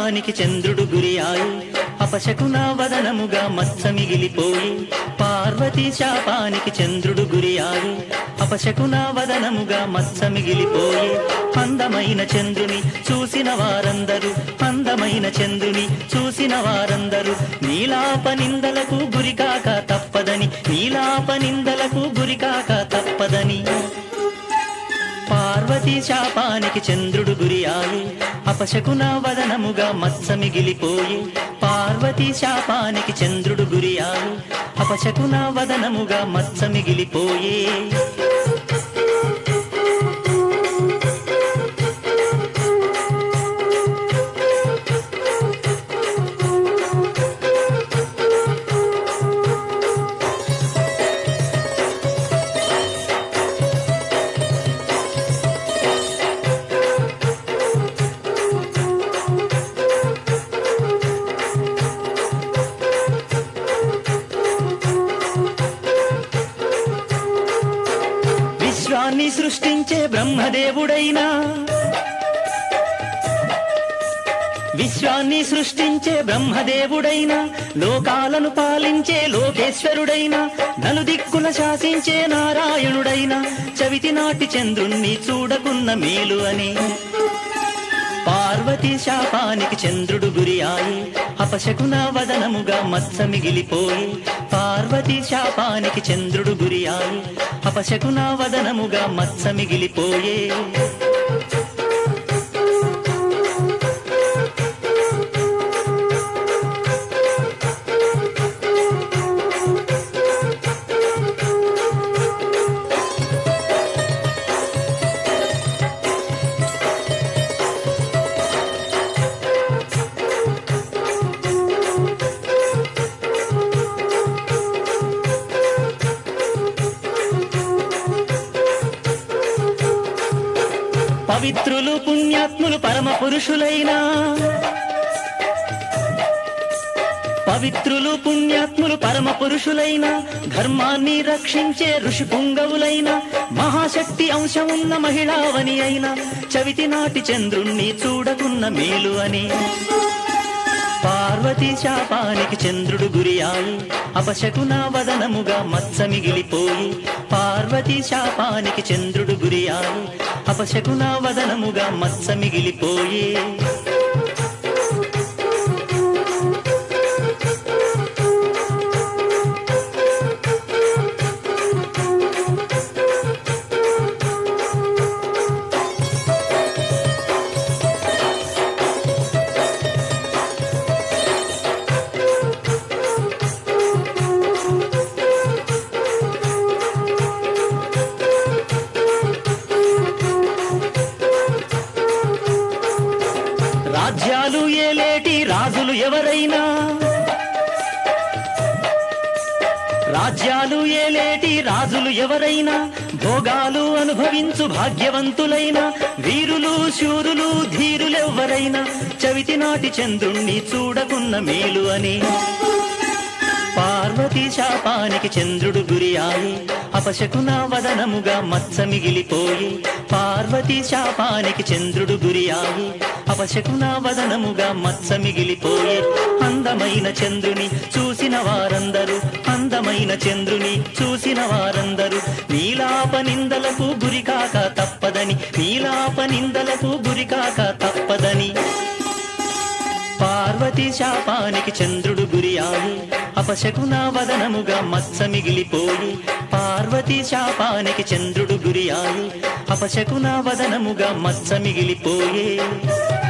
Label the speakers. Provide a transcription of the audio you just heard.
Speaker 1: శాపానికి చంద్రుడు గురియాయి అపశకున వదనముగా మత్స మిగిలిపోయి పార్వతీ శాపానికి చంద్రుడు గురియాయి అపశకున వదనముగా మత్స మిగిలిపోయి అందమైన చంద్రుని చూసిన వారందరూ అందమైన చంద్రుని చూసిన వారందరూ నీలాప నిందలకు గురికాక తప్పదని నీలాప నిందలకు గురికాక తప్పదని పార్వతీ శాపానికి చంద్రుడు గురియాయి అపశకున వదనముగా మత్స మిగిలిపోయి పార్వతీ శాపానికి చంద్రుడు గురియాయి అపశకున వదనముగా మత్స మిగిలిపోయే విశ్వాన్ని సృష్టించే బ్రహ్మదేవుడైనా విశ్వాన్ని సృష్టించే బ్రహ్మదేవుడైనా లోకాలను పాలించే లోకేశ్వరుడైనా నలుదిక్కుల శాసించే నారాయణుడైనా చవితి నాటి చంద్రుణ్ణి చూడకున్న మేలు అని పార్వతీ శాపానికి చంద్రుడు గురియాయి అపశకున వదనముగా మత్స మిగిలిపోయి పార్వతీ శాపానికి చంద్రుడు గురియాయి అపశకున వదనముగా మత్స మిగిలిపోయే పవిత్రులు పుణ్యాత్ములు పరమ పురుషులైనా పవిత్రులు పుణ్యాత్ములు పరమ పురుషులైన ధర్మాన్ని రక్షించే ఋషి పుంగవులైన మహాశక్తి అంశం ఉన్న మహిళావని అయిన చవితి నాటి చంద్రుణ్ణి చూడకున్న మేలు అని పార్వతీ శాపానికి చంద్రుడు గురియాయి అపశకున వదనముగా మత్స మిగిలిపోయి పార్వతీ శాపానికి చంద్రుడు గురియాయి అపశకున వదనముగా మత్స మిగిలిపోయి రాజ్యాలు ఏలేటి రాజులు ఎవరైనా రాజ్యాలు ఏలేటి రాజులు ఎవరైనా భోగాలు అనుభవించు భాగ్యవంతులైన వీరులు శూరులు ధీరులెవ్వరైనా చవితి నాటి చంద్రుణ్ణి చూడకున్న మేలు అని పార్వతీ శాపానికి చంద్రుడు గురియాయి అపశకున వదనముగా మత్స మిగిలిపోయి పార్వతీ శాపానికి చంద్రుడు గురియాయి అపశకున వదనముగా మత్స మిగిలిపోయి అందమైన చంద్రుని చూసిన వారందరూ అందమైన చంద్రుని చూసిన వారందరూ నీలాప నిందలకు గురికాక తప్పదని నీలాప నిందలకు గురికాక తప్పదని పార్వతీ శాపానికి చంద్రుడు గురియాయి అపశకున వదనముగా మత్స మిగిలిపోయి పార్వతీ శాపానికి చంద్రుడు గురియాయి అపశకున వదనముగా మత్స మిగిలిపోయే